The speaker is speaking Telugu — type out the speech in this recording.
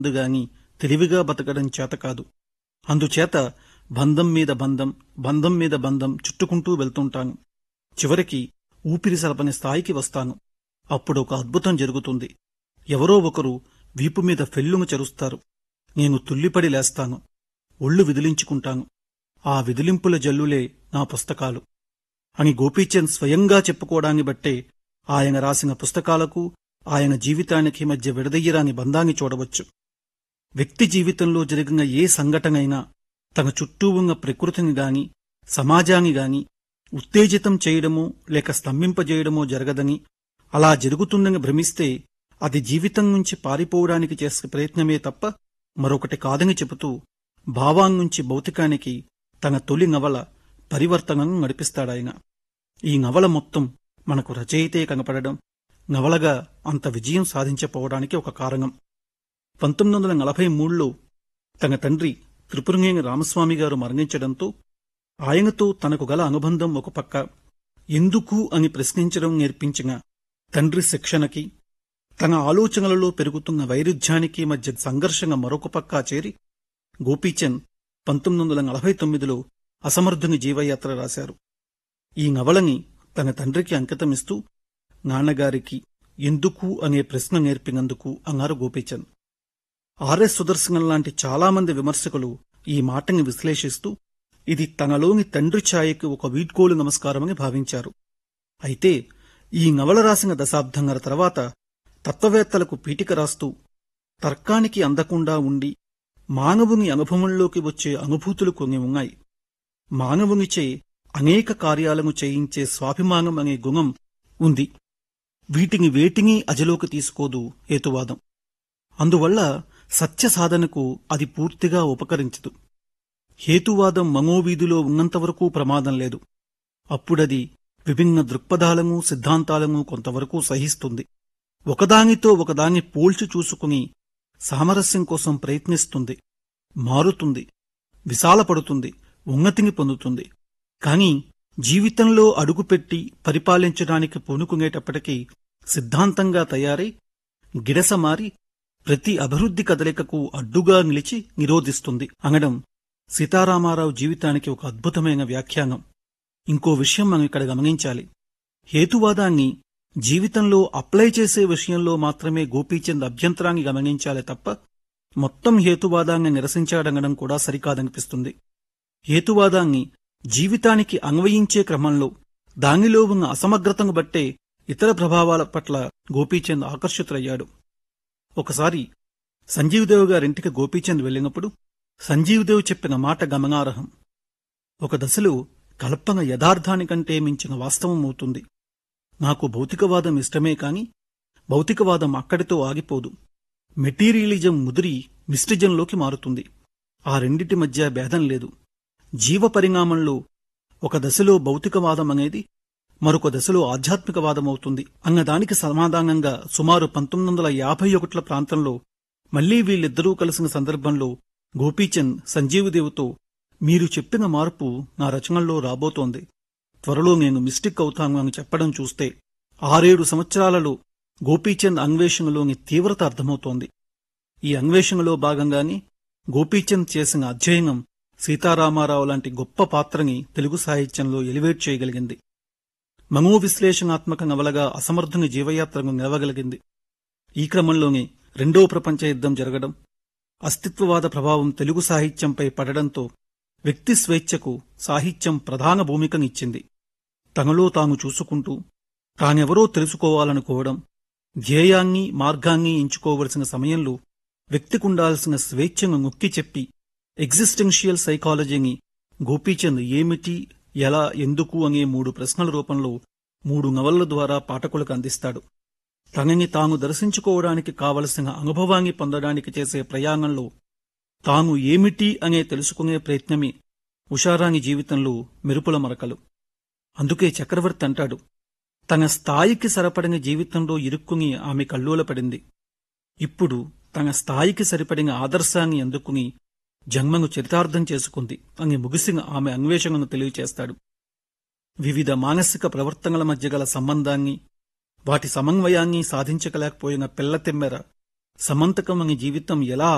గాని తెలివిగా బతకడం చేతకాదు అందుచేత బంధం మీద బంధం బంధం మీద బంధం చుట్టుకుంటూ వెళ్తుంటాను చివరికి ఊపిరి సలపని స్థాయికి వస్తాను అప్పుడు ఒక అద్భుతం జరుగుతుంది ఎవరో ఒకరు వీపు మీద ఫెల్లుము చెరుస్తారు నేను తుల్లిపడి లేస్తాను ఒళ్ళు విదిలించుకుంటాను ఆ విదిలింపుల జల్లులే నా పుస్తకాలు అని గోపీచంద్ స్వయంగా చెప్పుకోవడాన్ని బట్టే ఆయన రాసిన పుస్తకాలకు ఆయన జీవితానికి మధ్య విడదయ్యరాని బంధాన్ని చూడవచ్చు వ్యక్తి జీవితంలో జరిగిన ఏ సంఘటనైనా తన చుట్టూ ఉన్న ప్రకృతిని గాని సమాజాన్ని గాని ఉత్తేజితం చేయడమో లేక స్తంభింపజేయడమో జరగదని అలా జరుగుతుందని భ్రమిస్తే అది జీవితం నుంచి పారిపోవడానికి చేసే ప్రయత్నమే తప్ప మరొకటి కాదని చెబుతూ భావాన్నుంచి భౌతికానికి తన తొలి నవల పరివర్తనను నడిపిస్తాడాయన ఈ నవల మొత్తం మనకు రచయితే కనపడడం నవలగా అంత విజయం సాధించపోవడానికి ఒక కారణం పంతొమ్మిది వందల నలభై మూడులో తన తండ్రి త్రిపురనేని రామస్వామి గారు మరణించడంతో ఆయనతో తనకు గల అనుబంధం ఒక పక్క ఎందుకు అని ప్రశ్నించడం నేర్పించిన తండ్రి శిక్షణకి తన ఆలోచనలలో పెరుగుతున్న వైరుధ్యానికి మధ్య సంఘర్షణ మరొక పక్కా చేరి గోపీచంద్ పంతొమ్మిది వందల నలభై తొమ్మిదిలో అసమర్థుని జీవయాత్ర రాశారు ఈ నవలని తన తండ్రికి అంకితమిస్తూ నాన్నగారికి ఎందుకు అనే ప్రశ్న నేర్పినందుకు అన్నారు గోపీచంద్ ఆర్ఎస్ సుదర్శనం లాంటి చాలామంది విమర్శకులు ఈ మాటని విశ్లేషిస్తూ ఇది తనలోని తండ్రి ఛాయకి ఒక వీడ్కోలు నమస్కారమని భావించారు అయితే ఈ నవల రాసిన దశాబ్దంగర తర్వాత తత్వవేత్తలకు పీటిక రాస్తూ తర్కానికి అందకుండా ఉండి మానవుని అనుభవంలోకి వచ్చే అనుభూతులు కొన్ని ఉన్నాయి మానవునిచే అనేక కార్యాలను చేయించే స్వాభిమానం అనే గుణం ఉంది వీటిని వేటిని అజలోకి తీసుకోదు హేతువాదం అందువల్ల సత్య సాధనకు అది పూర్తిగా ఉపకరించదు హేతువాదం మనోవీధిలో ఉన్నంతవరకు ప్రమాదం లేదు అప్పుడది విభిన్న దృక్పథాలను సిద్ధాంతాలను కొంతవరకు సహిస్తుంది ఒకదానితో ఒకదాన్ని పోల్చి చూసుకుని సామరస్యం కోసం ప్రయత్నిస్తుంది మారుతుంది విశాలపడుతుంది ఉన్నతిని పొందుతుంది కాని జీవితంలో అడుగుపెట్టి పరిపాలించడానికి పూనుకునేటప్పటికీ సిద్ధాంతంగా తయారై గిడసమారి ప్రతి అభివృద్ధి కదలికకు అడ్డుగా నిలిచి నిరోధిస్తుంది అనడం సీతారామారావు జీవితానికి ఒక అద్భుతమైన వ్యాఖ్యానం ఇంకో విషయం మనం ఇక్కడ గమనించాలి హేతువాదాన్ని జీవితంలో అప్లై చేసే విషయంలో మాత్రమే గోపీచంద్ అభ్యంతరాన్ని గమనించాలి తప్ప మొత్తం హేతువాదాన్ని నిరసించాడనడం కూడా సరికాదనిపిస్తుంది హేతువాదాన్ని జీవితానికి అన్వయించే క్రమంలో దానిలో ఉన్న అసమగ్రతను బట్టే ఇతర ప్రభావాల పట్ల గోపీచంద్ ఆకర్షితులయ్యాడు ఒకసారి సంజీవదేవ్ గారింటికి గోపీచంద్ వెళ్ళినప్పుడు సంజీవదేవ్ చెప్పిన మాట గమనార్హం ఒక దశలో కల్పన యథార్థానికంటే మించిన వాస్తవం అవుతుంది నాకు భౌతికవాదం ఇష్టమే కాని భౌతికవాదం అక్కడితో ఆగిపోదు మెటీరియలిజం ముదిరి మిస్టిజంలోకి మారుతుంది ఆ రెండిటి మధ్య భేదం లేదు జీవ పరిణామంలో ఒక దశలో భౌతికవాదం అనేది మరొక దశలో ఆధ్యాత్మికవాదం అవుతుంది అన్నదానికి సమాధానంగా సుమారు పంతొమ్మిది వందల యాభై ఒకట్ల ప్రాంతంలో మళ్లీ వీళ్ళిద్దరూ కలిసిన సందర్భంలో గోపీచంద్ సంజీవదేవుతో మీరు చెప్పిన మార్పు నా రచనల్లో రాబోతోంది త్వరలో నేను మిస్టిక్ అవుతాను అని చెప్పడం చూస్తే ఆరేడు సంవత్సరాలలో గోపీచంద్ అన్వేషణలోని తీవ్రత అర్థమవుతోంది ఈ అన్వేషణలో భాగంగానే గోపీచంద్ చేసిన అధ్యయనం సీతారామారావు లాంటి గొప్ప పాత్రని తెలుగు సాహిత్యంలో ఎలివేట్ చేయగలిగింది మనోవిశ్లేషణాత్మక నవలగా అసమర్థుని జీవయాత్రను నిలవగలిగింది ఈ క్రమంలోనే రెండో ప్రపంచ యుద్ధం జరగడం అస్తిత్వవాద ప్రభావం తెలుగు సాహిత్యంపై పడడంతో వ్యక్తి స్వేచ్ఛకు సాహిత్యం ప్రధాన భూమికనిచ్చింది తనలో తాను చూసుకుంటూ తానెవరో తెలుసుకోవాలనుకోవడం ధ్యేయాన్ని మార్గాన్ని ఎంచుకోవలసిన సమయంలో వ్యక్తికుండాల్సిన స్వేచ్ఛను నొక్కి చెప్పి ఎగ్జిస్టెన్షియల్ సైకాలజీని గోపీచంద్ ఏమిటి ఎలా ఎందుకు అనే మూడు ప్రశ్నల రూపంలో మూడు నవళ్ల ద్వారా పాఠకులకు అందిస్తాడు తనని తాను దర్శించుకోవడానికి కావలసిన అనుభవాన్ని పొందడానికి చేసే ప్రయాణంలో తాను ఏమిటి అనే తెలుసుకునే ప్రయత్నమే ఉషారాణి జీవితంలో మెరుపుల మరకలు అందుకే చక్రవర్తి అంటాడు తన స్థాయికి సరిపడిన జీవితంలో ఇరుక్కుని ఆమె కల్లోలపడింది ఇప్పుడు తన స్థాయికి సరిపడిన ఆదర్శాన్ని అందుకుని జన్మను చరితార్థం చేసుకుంది అని ముగిసిన ఆమె అన్వేషణను తెలియచేస్తాడు వివిధ మానసిక ప్రవర్తనల మధ్య గల సంబంధాన్ని వాటి సమన్వయాన్ని సాధించగలేకపోయిన పిల్లతెమ్మెర సమంతకం అని జీవితం ఎలా